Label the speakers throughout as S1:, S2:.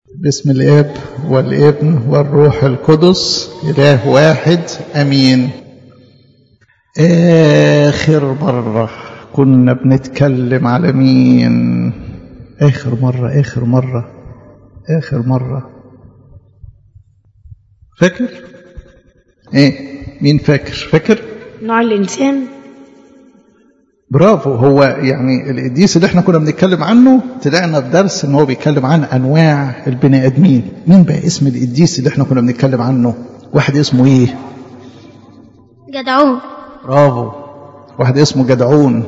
S1: باسم الاب والابن والروح القدس اله واحد امين اخر مره كنا بنتكلم على مين اخر مره اخر مره اخر مره فاكر ايه مين فاكر فاكر
S2: نوع الإنسان
S1: برافو هو يعني القديس اللي احنا كنا بنتكلم عنه طلعنا في درس ان هو بيتكلم عن انواع البني ادمين مين بقى اسم القديس اللي احنا كنا بنتكلم عنه واحد اسمه ايه
S2: جدعون
S1: برافو واحد اسمه جدعون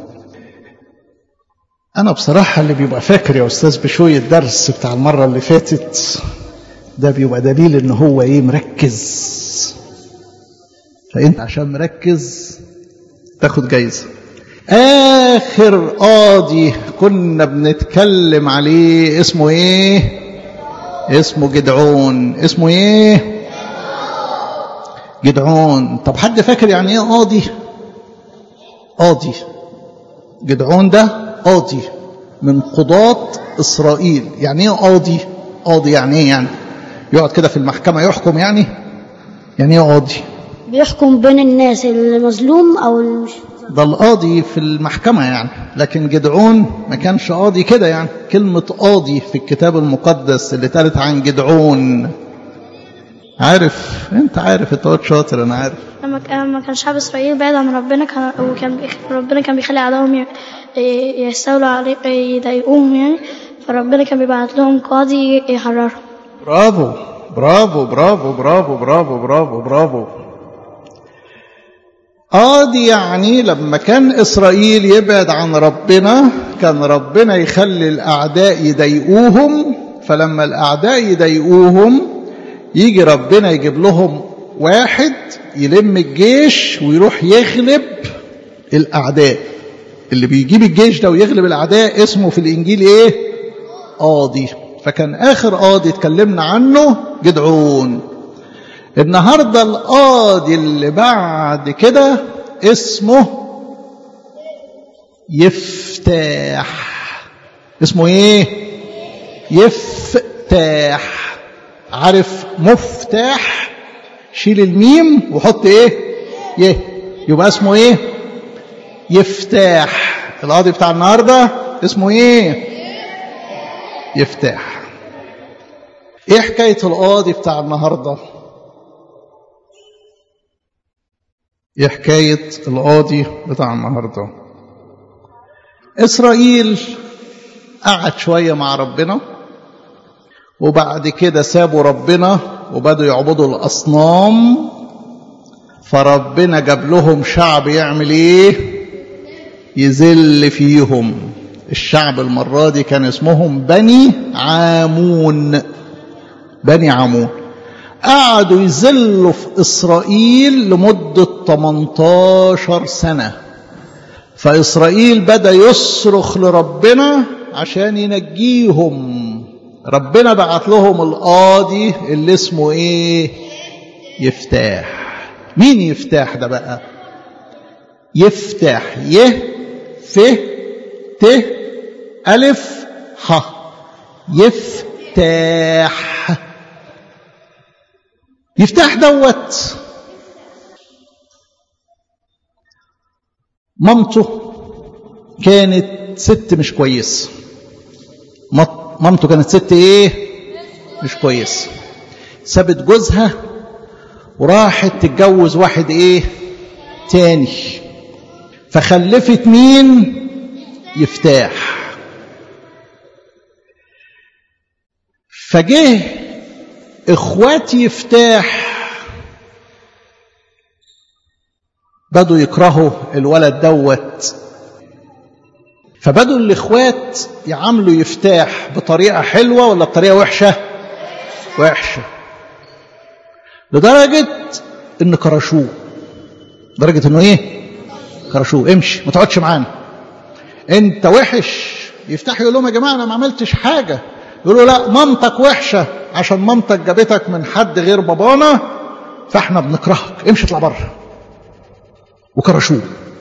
S1: انا بصراحه اللي بيبقى فاكر يا استاذ بشوي الدرس بتاع المره اللي فاتت ده بيبقى دليل ان هو ايه مركز فانت عشان مركز تاخد جايزه اخر قاضي كنا بنتكلم عليه اسمه ايه اسمه جدعون اسمه ايه جدعون طب حد فاكر يعني ايه قاضي قاضي جدعون ده قاضي من قضاة اسرائيل يعني ايه قاضي قاضي يعني ايه يعني يقعد كده في المحكمة يحكم يعني يعني ايه قاضي
S2: بيحكم بين الناس المظلوم أو المش...
S1: ده القاضي في المحكمة يعني لكن جدعون ما كانش قاضي كده يعني كلمة قاضي في الكتاب المقدس اللي اتقالت عن جدعون عارف انت عارف انت واد شاطر انا عارف
S2: لما ك- لما كان شعب إسرائيل بعيد عن ربنا كان وكان بيخ... ربنا كان بيخلي أعدائهم ي- ي- يستولوا عليه يضايقوهم يعني فربنا كان بيبعت لهم قاضي يحررهم
S1: برافو برافو برافو برافو برافو برافو برافو قاضي يعني لما كان إسرائيل يبعد عن ربنا كان ربنا يخلي الأعداء يضايقوهم فلما الأعداء يضايقوهم يجي ربنا يجيب لهم واحد يلم الجيش ويروح يغلب الأعداء اللي بيجيب الجيش ده ويغلب الأعداء اسمه في الإنجيل إيه؟ قاضي فكان آخر قاضي اتكلمنا عنه جدعون النهاردة القاضي اللي بعد كده اسمه يفتاح اسمه ايه يفتاح عارف مفتاح شيل الميم وحط ايه يه يبقى اسمه ايه يفتاح القاضي بتاع النهارده اسمه ايه يفتاح ايه حكايه القاضي بتاع النهارده ايه حكايه القاضي بتاع النهارده اسرائيل قعد شويه مع ربنا وبعد كده سابوا ربنا وبدوا يعبدوا الاصنام فربنا جاب لهم شعب يعمل ايه يذل فيهم الشعب المره دي كان اسمهم بني عامون بني عامون قعدوا يذلوا في إسرائيل لمدة 18 سنة فإسرائيل بدأ يصرخ لربنا عشان ينجيهم ربنا بعت لهم القاضي اللي اسمه ايه يفتاح مين يفتاح ده بقى يفتح ي ف ت ألف ح يفتاح يفتح دوت مامته كانت ست مش كويسه مط- مامته كانت ست ايه مش كويسه سابت جوزها وراحت تتجوز واحد ايه تاني فخلفت مين يفتاح فجه اخوات يفتاح بدوا يكرهوا الولد دوت فبدوا الاخوات يعاملوا يفتاح بطريقه حلوه ولا بطريقه وحشه وحشه لدرجه ان كرشوه لدرجه انه ايه كرشوه امشي ما تقعدش معانا انت وحش يفتح يقول لهم يا جماعه انا ما عملتش حاجه يقولوا لا مامتك وحشه عشان مامتك جابتك من حد غير بابانا فاحنا بنكرهك امشي اطلع بره وكرشوه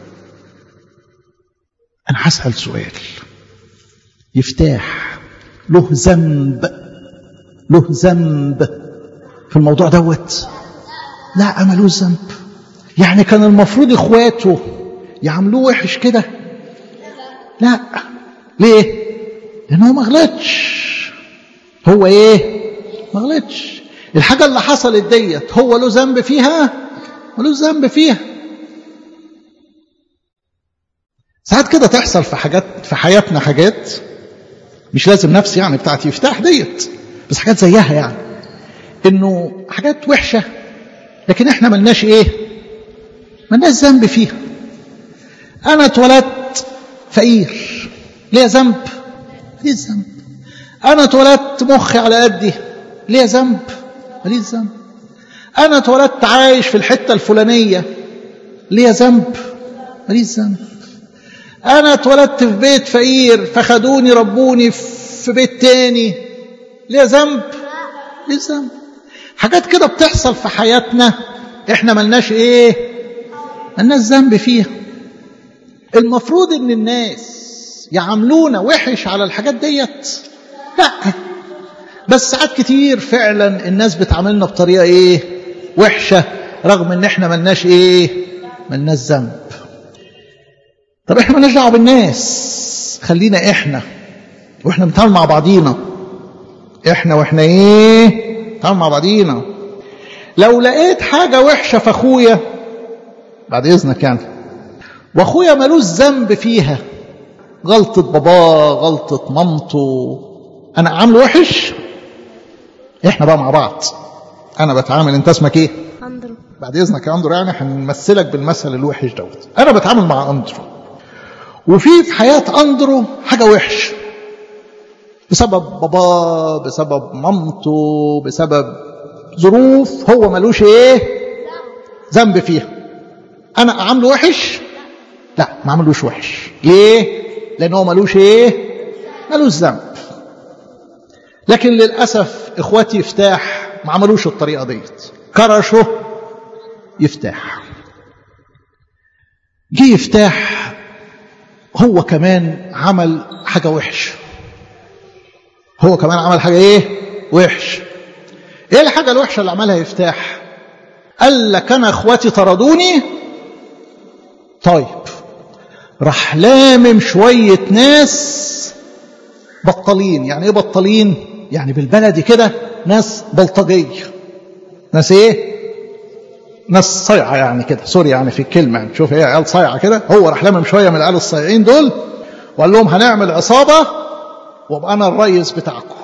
S1: انا هسال سؤال يفتاح له ذنب له ذنب في الموضوع دوت لا ملوش ذنب يعني كان المفروض اخواته يعملوه وحش كده لا ليه لانه هو ما غلطش هو ايه ما غلطش الحاجه اللي حصلت ديت هو له ذنب فيها ملوش ذنب فيها ساعات كده تحصل في حاجات في حياتنا حاجات مش لازم نفس يعني بتاعت يفتح ديت بس حاجات زيها يعني انه حاجات وحشه لكن احنا ملناش ايه ملناش ذنب فيها انا اتولدت فقير ليه ذنب ليه ذنب انا اتولدت مخي على قدي ليه ذنب ماليش ذنب انا اتولدت عايش في الحته الفلانيه ليه ذنب ماليش ذنب انا اتولدت في بيت فقير فخدوني ربوني في بيت تاني ليه ذنب ليه ذنب حاجات كده بتحصل في حياتنا احنا ملناش ايه ملناش ذنب فيها المفروض ان الناس يعاملونا وحش على الحاجات ديت لا بس ساعات كتير فعلا الناس بتعاملنا بطريقه ايه وحشه رغم ان احنا ملناش ايه ملناش ذنب طب احنا ملناش دعوه بالناس خلينا احنا واحنا بنتعامل مع بعضينا احنا واحنا ايه نتعامل مع بعضينا لو لقيت حاجه وحشه في اخويا بعد اذنك يعني واخويا ملوش ذنب فيها غلطه باباه غلطه مامته انا عامله وحش احنا بقى مع بعض انا بتعامل انت اسمك ايه
S2: أندرو
S1: بعد اذنك يا اندرو يعني هنمثلك بالمثل الوحش دوت انا بتعامل مع اندرو وفي في حياه اندرو حاجه وحش بسبب باباه بسبب مامته بسبب ظروف هو ملوش ايه ذنب فيها انا اعامله وحش لا ما اعملوش وحش ليه لان هو ملوش ايه ملوش ذنب لكن للاسف اخواتي يفتاح ما عملوش الطريقه ديت كرشوا يفتاح جه يفتاح هو كمان عمل حاجه وحش هو كمان عمل حاجه ايه وحش ايه الحاجه الوحشه اللي عملها يفتاح قال لك انا اخواتي طردوني طيب راح لامم شويه ناس بطالين يعني ايه بطالين يعني بالبلدي كده ناس بلطجيه ناس ايه ناس صيعه يعني كده سوري يعني في الكلمه يعني شوف ايه عيال صيعه كده هو راح لامم شويه من العيال الصيعين دول وقال لهم هنعمل عصابه وابقى انا الريس بتاعكم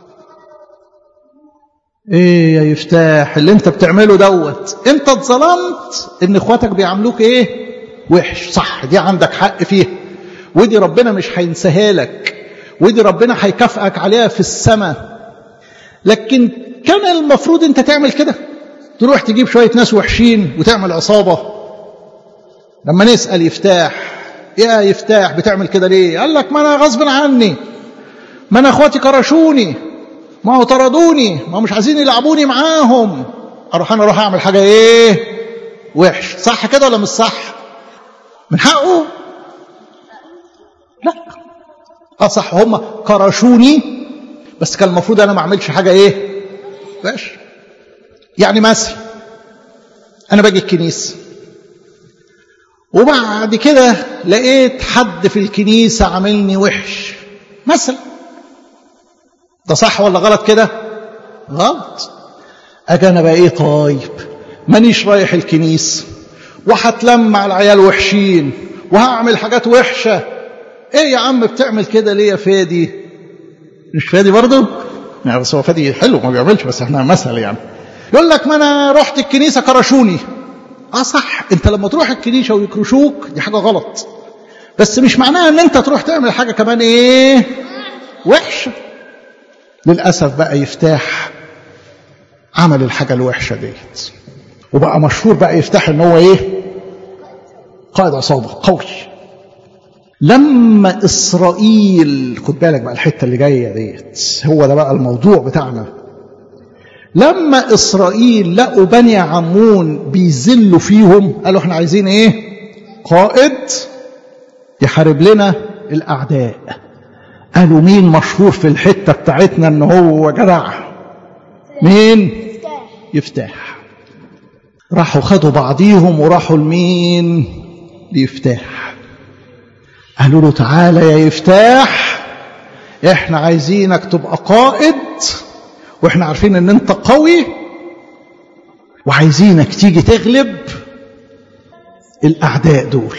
S1: ايه يا يفتاح اللي انت بتعمله دوت انت اتظلمت ان اخواتك بيعاملوك ايه وحش صح دي عندك حق فيها ودي ربنا مش هينساها لك ودي ربنا هيكافئك عليها في السماء لكن كان المفروض انت تعمل كده تروح تجيب شويه ناس وحشين وتعمل عصابه لما نسال يفتاح يا يفتاح بتعمل كده ليه قال لك ما انا غصب عني ما انا اخواتي كرشوني ما هو طردوني ما هو مش عايزين يلعبوني معاهم اروح انا اروح اعمل حاجه ايه وحش صح كده ولا مش صح من حقه لا اه صح هم كرشوني بس كان المفروض انا ما اعملش حاجه ايه وحش يعني مثلا انا باجي الكنيسه وبعد كده لقيت حد في الكنيسه عاملني وحش مثلا ده صح ولا غلط كده غلط اجي انا بقى ايه طيب مانيش رايح الكنيسه وهتلم على العيال وحشين وهعمل حاجات وحشه ايه يا عم بتعمل كده ليه يا فادي مش فادي برضه يعني بس هو فادي حلو ما بيعملش بس احنا مثل يعني يقول لك ما انا رحت الكنيسه كرشوني اه صح انت لما تروح الكنيسه ويكرشوك دي حاجه غلط بس مش معناها ان انت تروح تعمل حاجه كمان ايه وحشه للاسف بقى يفتاح عمل الحاجه الوحشه ديت وبقى مشهور بقى يفتح ان هو ايه قائد عصابه قوي لما اسرائيل خد بالك بقى الحته اللي جايه ديت هو ده بقى الموضوع بتاعنا لما اسرائيل لقوا بني عمون بيذلوا فيهم قالوا احنا عايزين ايه قائد يحارب لنا الاعداء قالوا مين مشهور في الحته بتاعتنا ان هو جدع مين يفتاح راحوا خدوا بعضيهم وراحوا لمين ليفتاح قالوا له تعالى يا يفتاح احنا عايزينك تبقى قائد واحنا عارفين ان انت قوي وعايزينك تيجي تغلب الاعداء دول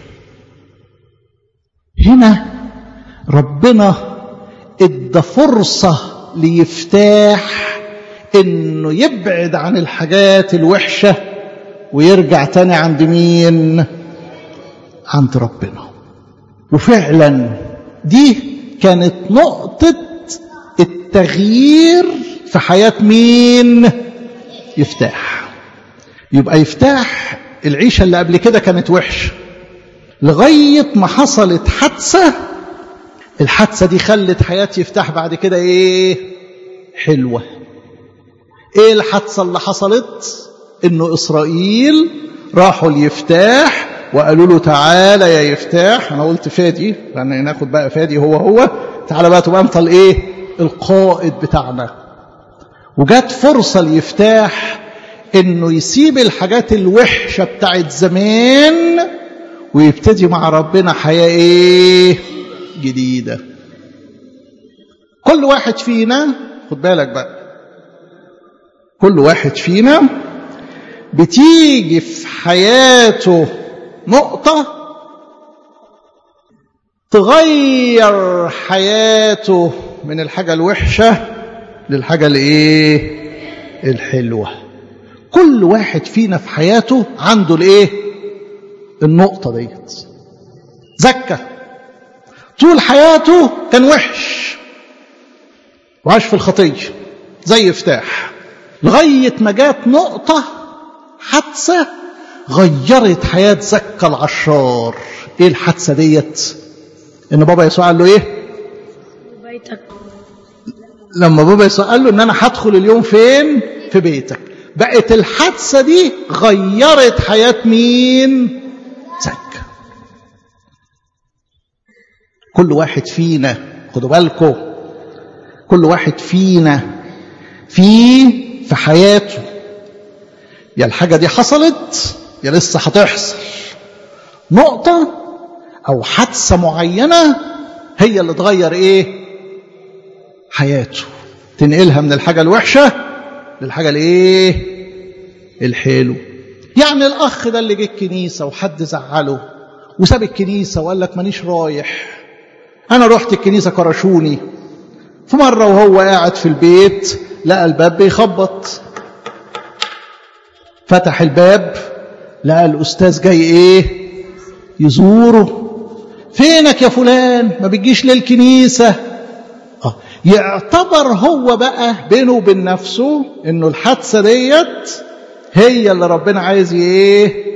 S1: هنا ربنا ادى فرصه ليفتاح انه يبعد عن الحاجات الوحشه ويرجع تاني عند مين عند ربنا وفعلا دي كانت نقطه التغيير في حياه مين يفتاح يبقى يفتاح العيشه اللي قبل كده كانت وحشه لغايه ما حصلت حادثه الحادثه دي خلت حياه يفتاح بعد كده ايه حلوه ايه الحادثه اللي حصلت انه اسرائيل راحوا ليفتاح وقالوا له تعالى يا يفتاح انا قلت فادي لان ناخد بقى فادي هو هو تعالى بقى تبقى انت الايه القائد بتاعنا وجات فرصه ليفتاح انه يسيب الحاجات الوحشه بتاعت زمان ويبتدي مع ربنا حياه ايه جديده كل واحد فينا خد بالك بقى كل واحد فينا بتيجي في حياته نقطة تغير حياته من الحاجة الوحشة للحاجة الايه الحلوة كل واحد فينا في حياته عنده الايه النقطة ديت زكى طول حياته كان وحش وعاش في الخطية زي فتاح لغاية ما جات نقطة حادثة غيرت حياة زكا العشار ايه الحادثة ديت ان بابا يسوع قال له ايه
S2: بيتك
S1: لما بابا يسوع قال له ان انا هدخل اليوم فين في بيتك بقت الحادثة دي غيرت حياة مين زكا كل واحد فينا خدوا بالكم كل واحد فينا في في حياته يا الحاجة دي حصلت يا لسه هتحصل نقطة أو حادثة معينة هي اللي تغير إيه حياته تنقلها من الحاجة الوحشة للحاجة الإيه الحلو يعني الأخ ده اللي جه الكنيسة وحد زعله وساب الكنيسة وقال لك مانيش رايح أنا رحت الكنيسة كرشوني في مرة وهو قاعد في البيت لقى الباب بيخبط فتح الباب لقى الأستاذ جاي إيه يزوره فينك يا فلان ما بتجيش للكنيسة آه. يعتبر هو بقى بينه وبين نفسه انه الحادثة ديت هي اللي ربنا عايز ايه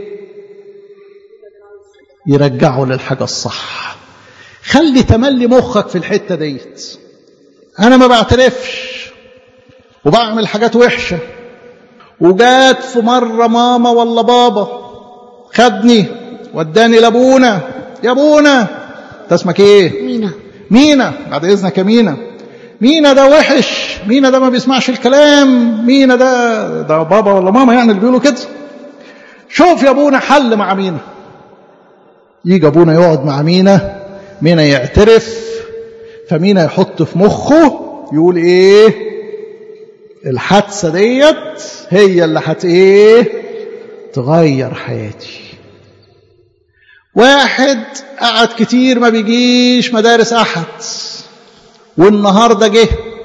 S1: يرجعه للحاجة الصح خلي تملي مخك في الحتة ديت انا ما بعترفش وبعمل حاجات وحشة وجات في مرة ماما ولا بابا خدني وداني لابونا يا ابونا انت اسمك ايه
S2: مينا
S1: مينا بعد اذنك يا مينا مينا ده وحش مينا ده ما بيسمعش الكلام مينا ده ده بابا ولا ماما يعني اللي بيقولوا كده شوف يا ابونا حل مع مينا يجي ابونا يقعد مع مينا مينا يعترف فمينا يحط في مخه يقول ايه الحادثه ديت هي اللي هت ايه تغير حياتي واحد قعد كتير ما بيجيش مدارس احد والنهارده جه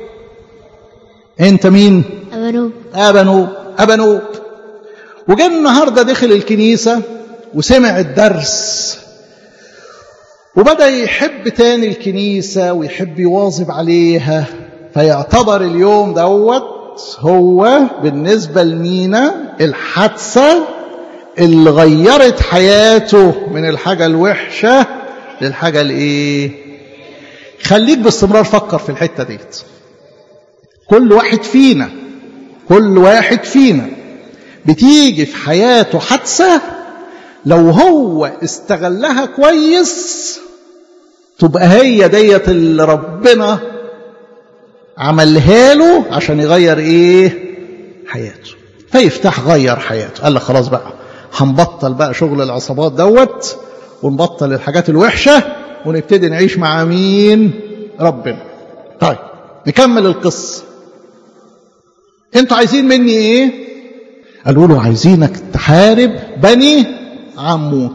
S1: انت مين
S2: أبنوب
S1: ابنوب ابنوب وجه النهارده دخل الكنيسه وسمع الدرس وبدا يحب تاني الكنيسه ويحب يواظب عليها فيعتبر اليوم دوت هو بالنسبه لمينا الحادثه اللي غيرت حياته من الحاجه الوحشه للحاجه الايه خليك باستمرار فكر في الحته ديت كل واحد فينا كل واحد فينا بتيجي في حياته حادثه لو هو استغلها كويس تبقى هي ديت اللي ربنا عملها له عشان يغير ايه حياته فيفتح غير حياته قال لك خلاص بقى هنبطل بقى شغل العصابات دوت ونبطل الحاجات الوحشة ونبتدي نعيش مع مين ربنا طيب نكمل القصة انتوا عايزين مني ايه قالوا له عايزينك تحارب بني عمون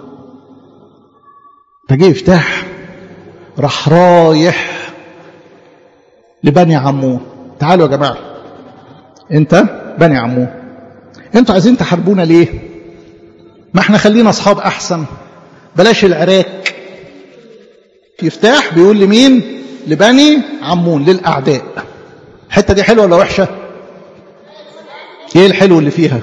S1: فجه يفتح راح رايح لبني عمون تعالوا يا جماعة انت بني عمون انتوا عايزين تحاربونا ليه ما احنا خلينا اصحاب احسن بلاش العراك يفتح بيقول لمين لبني عمون للاعداء الحته دي حلوه ولا وحشه ايه الحلو اللي فيها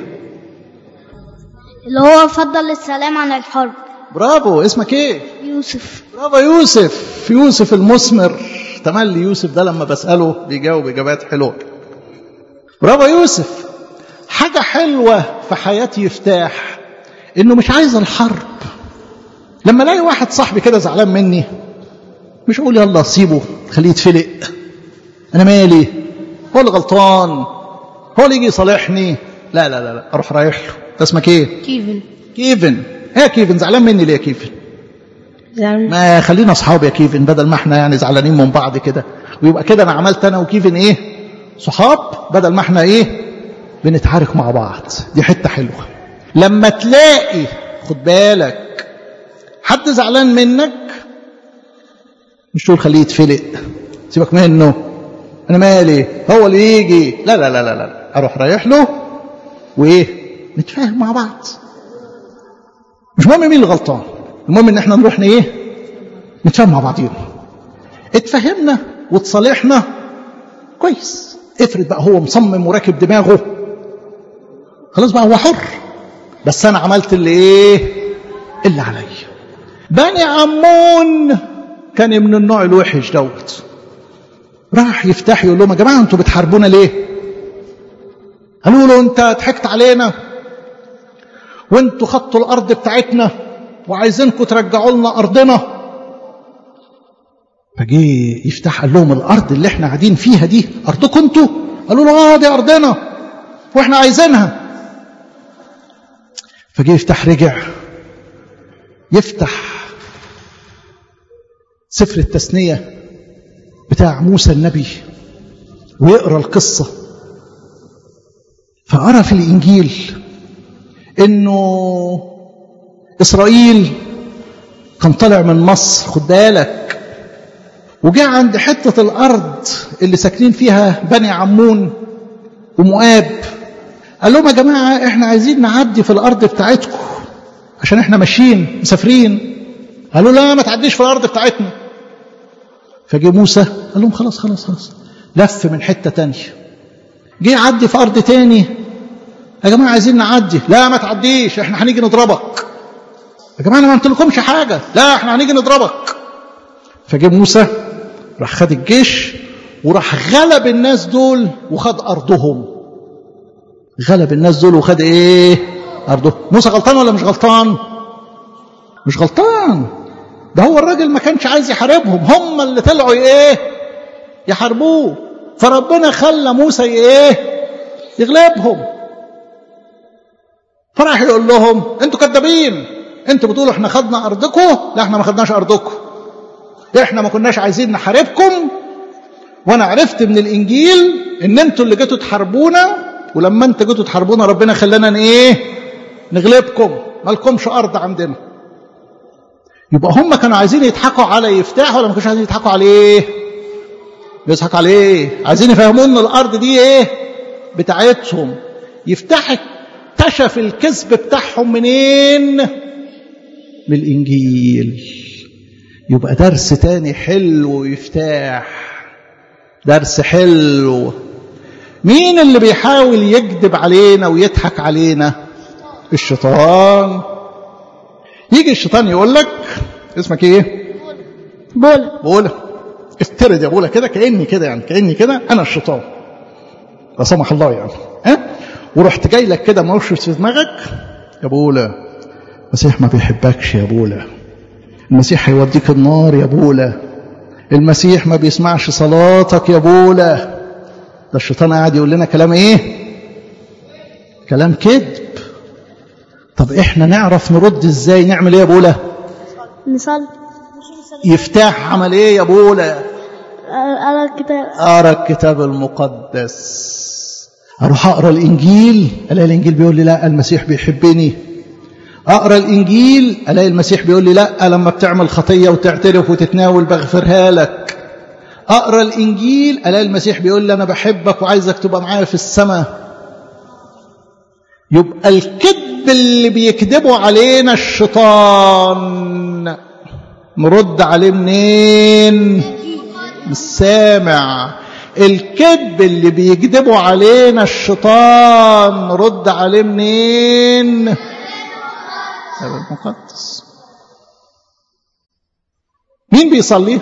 S2: اللي هو فضل السلام عن الحرب
S1: برافو اسمك ايه
S2: يوسف
S1: برافو يوسف يوسف المثمر تملي يوسف ده لما بسأله بيجاوب إجابات حلوة برافو يوسف حاجة حلوة في حياة يفتاح إنه مش عايز الحرب لما الاقي واحد صاحبي كده زعلان مني مش أقول يلا سيبه خليه يتفلق أنا مالي هو اللي غلطان هو اللي يجي يصالحني لا لا لا لا أروح رايح له ده اسمك إيه؟
S2: كيفن
S1: كيفن ايه يا كيفن زعلان مني ليه يا كيفن؟
S2: زعلان
S1: ما خلينا اصحاب يا كيفن بدل ما احنا يعني زعلانين من بعض كده ويبقى كده انا عملت انا وكيفن ايه صحاب بدل ما احنا ايه بنتعارك مع بعض دي حته حلوه لما تلاقي خد بالك حد زعلان منك مش تقول خليه يتفلق سيبك منه انا مالي هو اللي يجي لا لا لا لا, لا. اروح رايح له وايه نتفاهم مع بعض مش مهم مين اللي غلطان المهم ان احنا نروح ايه نتفاهم مع بعضينا اتفهمنا وتصالحنا كويس افرض بقى هو مصمم وراكب دماغه خلاص بقى هو حر بس انا عملت اللي ايه اللي عليا بني عمون كان من النوع الوحش دوت راح يفتح يقول لهم يا جماعه انتوا بتحاربونا ليه قالوا له انت ضحكت علينا وانتوا خدتوا الارض بتاعتنا وعايزينكم ترجعوا لنا ارضنا فجه يفتح قال لهم الارض اللي احنا قاعدين فيها دي ارضكم انتوا قالوا له اه دي ارضنا واحنا عايزينها فجه يفتح رجع يفتح سفر التثنيه بتاع موسى النبي ويقرا القصه فقرا في الانجيل انه اسرائيل كان طالع من مصر خد بالك وجاء عند حته الارض اللي ساكنين فيها بني عمون ومؤاب قال لهم يا جماعه احنا عايزين نعدي في الارض بتاعتكم عشان احنا ماشيين مسافرين قالوا لا ما تعديش في الارض بتاعتنا فجه موسى قال لهم خلاص خلاص خلاص لف من حته تانية جه يعدي في ارض تاني يا جماعه عايزين نعدي لا ما تعديش احنا هنيجي نضربك يا جماعه انا ما قلتلكمش حاجه لا احنا هنيجي نضربك فجه موسى راح خد الجيش وراح غلب الناس دول وخد ارضهم غلب الناس دول وخد ايه ارضهم موسى غلطان ولا مش غلطان مش غلطان ده هو الراجل ما كانش عايز يحاربهم هم اللي طلعوا ايه يحاربوه فربنا خلى موسى ايه يغلبهم فراح يقول لهم انتوا كذابين انتوا بتقولوا احنا خدنا ارضكم لا احنا ما خدناش ارضكم احنا ما كناش عايزين نحاربكم وانا عرفت من الانجيل ان انتوا اللي جيتوا تحاربونا ولما انتوا جيتوا تحاربونا ربنا خلانا ايه نغلبكم مالكمش ارض عندنا يبقى هم كانوا عايزين يضحكوا على يفتح ولا ما كانوش عايزين يضحكوا عليه بيضحك عليه عايزين يفهموا ان الارض دي ايه بتاعتهم يفتح اكتشف الكذب بتاعهم منين من الانجيل يبقى درس تاني حلو يفتح درس حلو مين اللي بيحاول يكذب علينا ويضحك علينا الشيطان يجي الشيطان يقول لك اسمك ايه
S2: بولا
S1: بولا افترض يا بولا كده كاني كده يعني كاني كده انا الشيطان لا سمح الله يعني ها ورحت جاي لك كده موشش في دماغك يا بولا المسيح ما بيحبكش يا بولا المسيح هيوديك النار يا بولا المسيح ما بيسمعش صلاتك يا بولا ده الشيطان قاعد يقول لنا كلام ايه كلام كذب طب احنا نعرف نرد ازاي نعمل ايه يا بولا
S2: نصلي
S1: يفتح عمل ايه يا بولا
S2: على الكتاب
S1: اقرا الكتاب المقدس اروح اقرا الانجيل الاقي الانجيل بيقول لي لا المسيح بيحبني اقرا الانجيل الاقي المسيح بيقول لي لا لما بتعمل خطيه وتعترف وتتناول بغفرها لك اقرا الانجيل الاقي المسيح بيقول لي انا بحبك وعايزك تبقى معايا في السماء يبقى الكذب اللي بيكذبوا علينا الشيطان نرد عليه منين السامع الكذب اللي بيكذبوا علينا الشيطان نرد عليه منين المقدس مين بيصلي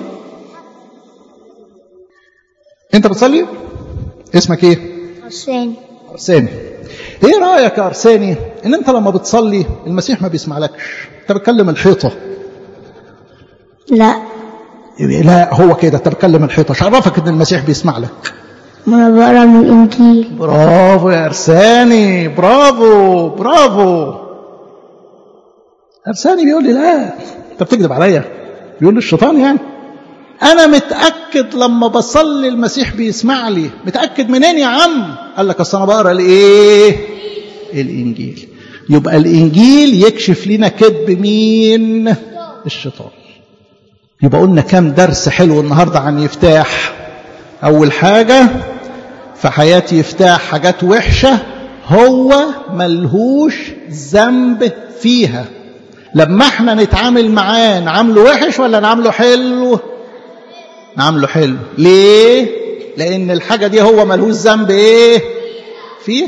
S1: انت بتصلي اسمك ايه
S2: حسين
S1: ارساني ايه رايك يا ارساني ان انت لما بتصلي المسيح ما بيسمعلكش انت بتكلم الحيطه
S2: لا
S1: لا هو كده انت بتكلم الحيطه مش عرفك ان المسيح بيسمع لك
S2: ما انا بقرا من الانجيل
S1: برافو يا ارساني برافو برافو ارساني بيقول لي لا انت بتكذب عليا بيقول لي الشيطان يعني انا متاكد لما بصلي المسيح بيسمع لي متاكد منين يا عم قال لك اصل انا بقرا الايه الانجيل يبقى الانجيل يكشف لنا كذب مين الشيطان يبقى قلنا كام درس حلو النهارده عن يفتاح اول حاجه في حياه يفتاح حاجات وحشه هو ملهوش ذنب فيها لما احنا نتعامل معاه نعامله وحش ولا نعامله حلو نعامله حلو ليه لان الحاجه دي هو ملهوش ذنب ايه فيها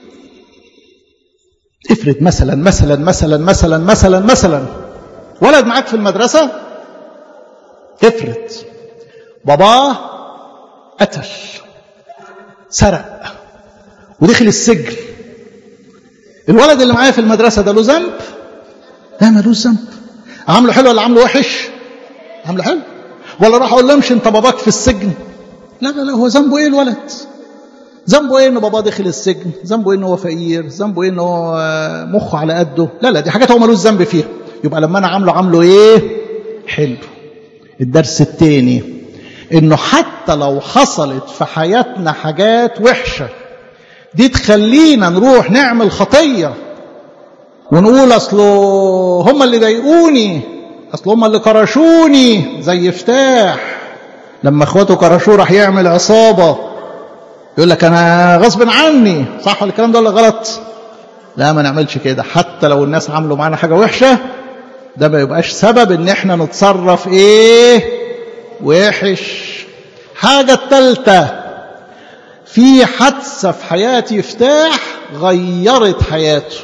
S1: افرض مثلا مثلا مثلا مثلا مثلا مثلا ولد معاك في المدرسه افرض باباه قتل سرق ودخل السجن الولد اللي معايا في المدرسه ده له ذنب لا ملوش ذنب عامله حلو ولا عامله وحش عامله حلو ولا راح اقول له امشي انت باباك في السجن لا لا لا هو ذنبه ايه الولد ذنبه ايه ان باباه دخل السجن ذنبه ايه ان هو فقير ذنبه ايه ان هو مخه على قده لا لا دي حاجات هو ملوش ذنب فيها يبقى لما انا عامله عامله ايه حلو الدرس الثاني انه حتى لو حصلت في حياتنا حاجات وحشه دي تخلينا نروح نعمل خطيه ونقول اصله هم اللي ضايقوني اصل هم اللي كرشوني زي فتاح لما اخواته كرشوه راح يعمل عصابه يقول لك انا غصب عني صح ولا الكلام ده ولا غلط لا ما نعملش كده حتى لو الناس عملوا معانا حاجه وحشه ده ما يبقاش سبب ان احنا نتصرف ايه وحش حاجه الثالثه في حادثه في حياه يفتاح غيرت حياته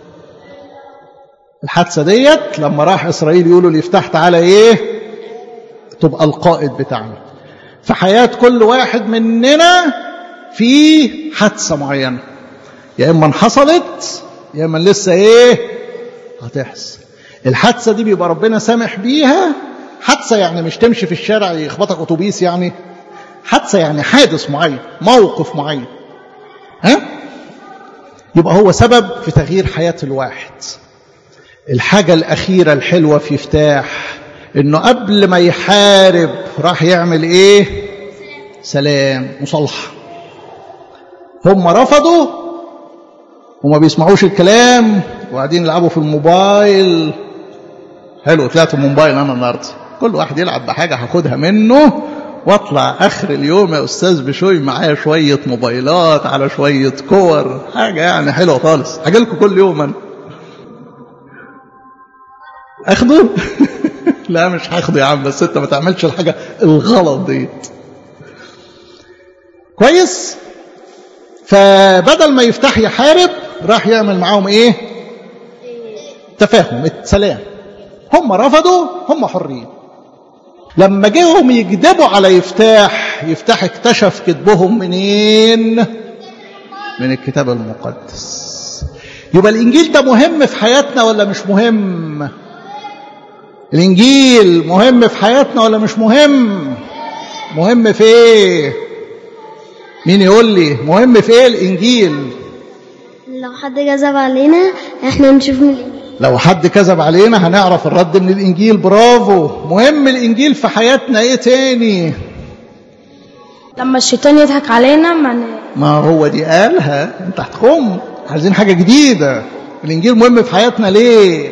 S1: الحادثه ديت لما راح اسرائيل يقولوا ليفتح تعالى ايه تبقى القائد بتاعنا في حياه كل واحد مننا في حادثه معينه يا اما حصلت يا اما لسه ايه هتحصل الحادثه دي بيبقى ربنا سامح بيها حادثه يعني مش تمشي في الشارع يخبطك اتوبيس يعني حادثه يعني حادث معين موقف معين ها يبقى هو سبب في تغيير حياه الواحد الحاجه الاخيره الحلوه في يفتاح انه قبل ما يحارب راح يعمل ايه سلام مصالحه هم رفضوا وما بيسمعوش الكلام وقاعدين يلعبوا في الموبايل حلو طلعت الموبايل انا النهارده كل واحد يلعب بحاجه هاخدها منه واطلع اخر اليوم يا استاذ بشوي معايا شويه موبايلات على شويه كور حاجه يعني حلوه خالص هاجي لكم كل يوم انا اخده لا مش هاخده يا عم بس انت ما تعملش الحاجه الغلط ديت كويس فبدل ما يفتح يحارب راح يعمل معاهم ايه تفاهم سلام هم رفضوا هم حرين لما جيهم يكذبوا على يفتاح يفتح اكتشف كذبهم منين من الكتاب المقدس يبقى الانجيل ده مهم في حياتنا ولا مش مهم الانجيل مهم في حياتنا ولا مش مهم مهم في ايه مين يقول لي مهم في ايه الانجيل
S2: لو حد كذب علينا احنا نشوف من الانجيل
S1: لو حد كذب علينا هنعرف الرد من الانجيل برافو مهم الانجيل في حياتنا ايه تاني
S3: لما الشيطان يضحك علينا ما ن-
S1: ما هو دي قالها انت هتخم عايزين حاجه جديده الانجيل مهم في حياتنا ليه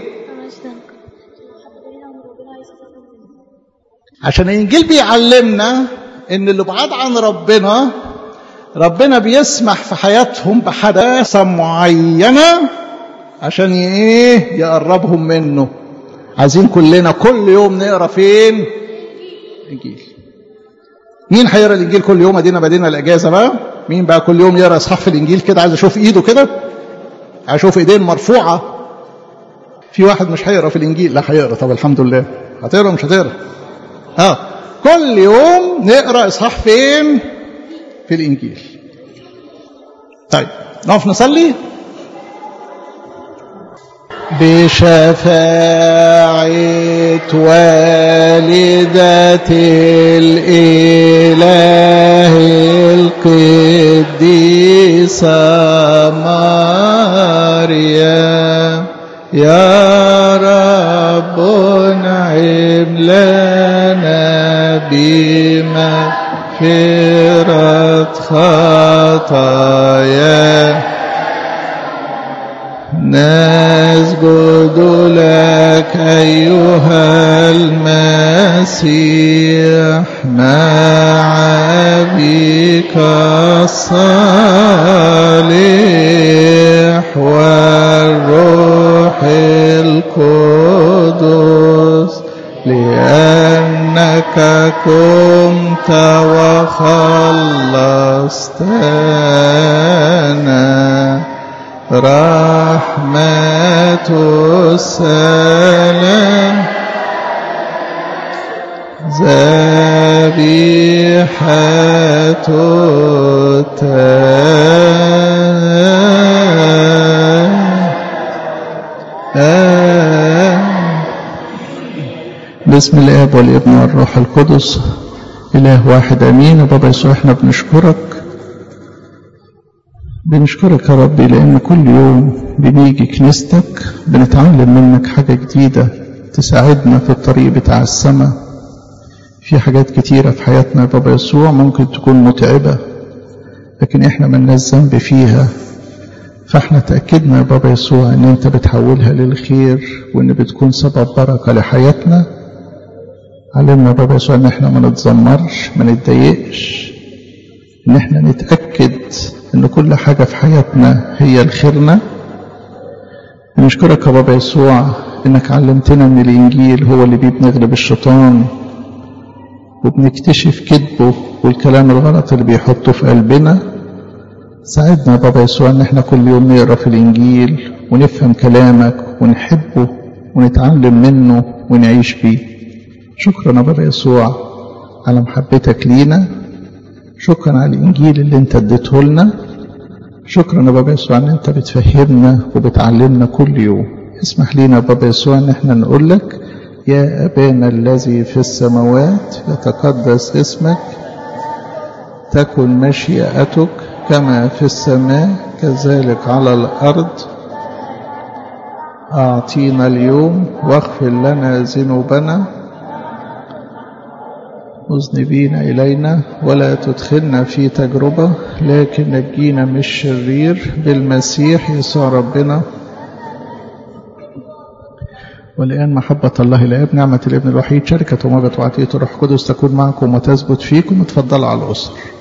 S1: عشان الانجيل بيعلمنا ان اللي بعاد عن ربنا ربنا بيسمح في حياتهم بحداثه معينه عشان ي- ايه يقربهم منه عايزين كلنا كل يوم نقرا فين الانجيل مين هيقرا الانجيل كل يوم ادينا بدينا الاجازه بقى مين بقى كل يوم يقرا اصحاح في الانجيل كده عايز اشوف ايده كده عايز اشوف ايدين مرفوعه في واحد مش هيقرا في الانجيل لا هيقرا طب الحمد لله هتقرا مش هتقرا اه كل يوم نقرا اصحاح فين في الانجيل طيب نقف نصلي بشفاعة والدة الإله القديسة مريم يا رب انعم لنا بمغفرة خطايا نسجد لك أيها المسيح مع بك الصالح والروح القدس لأنك كنت وخلصتنا رحمة السلام ذبيحة التام بسم الاب والابن والروح القدس اله واحد امين يا بابا يسوع احنا بنشكرك بنشكرك يا ربي لأن كل يوم بنيجي كنيستك بنتعلم منك حاجة جديدة تساعدنا في الطريق بتاع السماء في حاجات كتيرة في حياتنا يا بابا يسوع ممكن تكون متعبة لكن احنا ملناش ذنب فيها فاحنا تأكدنا يا بابا يسوع ان انت بتحولها للخير وان بتكون سبب بركة لحياتنا علمنا يا بابا يسوع ان احنا ما نتذمرش ما نتضايقش ان احنا نتأكد ان كل حاجة في حياتنا هي لخيرنا بنشكرك يا بابا يسوع انك علمتنا ان الانجيل هو اللي بيه بنغلب الشيطان وبنكتشف كذبه والكلام الغلط اللي بيحطه في قلبنا ساعدنا يا بابا يسوع ان احنا كل يوم نقرا في الانجيل ونفهم كلامك ونحبه ونتعلم منه ونعيش بيه شكرا يا بابا يسوع على محبتك لينا شكرا على الانجيل اللي انت اديته لنا شكرا يا بابا يسوع ان انت بتفهمنا وبتعلمنا كل يوم اسمح لينا يا بابا يسوع ان احنا نقول لك يا ابانا الذي في السماوات يتقدس اسمك تكن مشيئتك كما في السماء كذلك على الارض اعطينا اليوم واغفر لنا ذنوبنا مذنبين إلينا ولا تدخلنا في تجربة لكن نجينا من الشرير بالمسيح يسوع ربنا والآن محبة الله الآب نعمة الابن الوحيد شركة ومجد وعطية الروح القدس تكون معكم وتثبت فيكم اتفضلوا على الأسر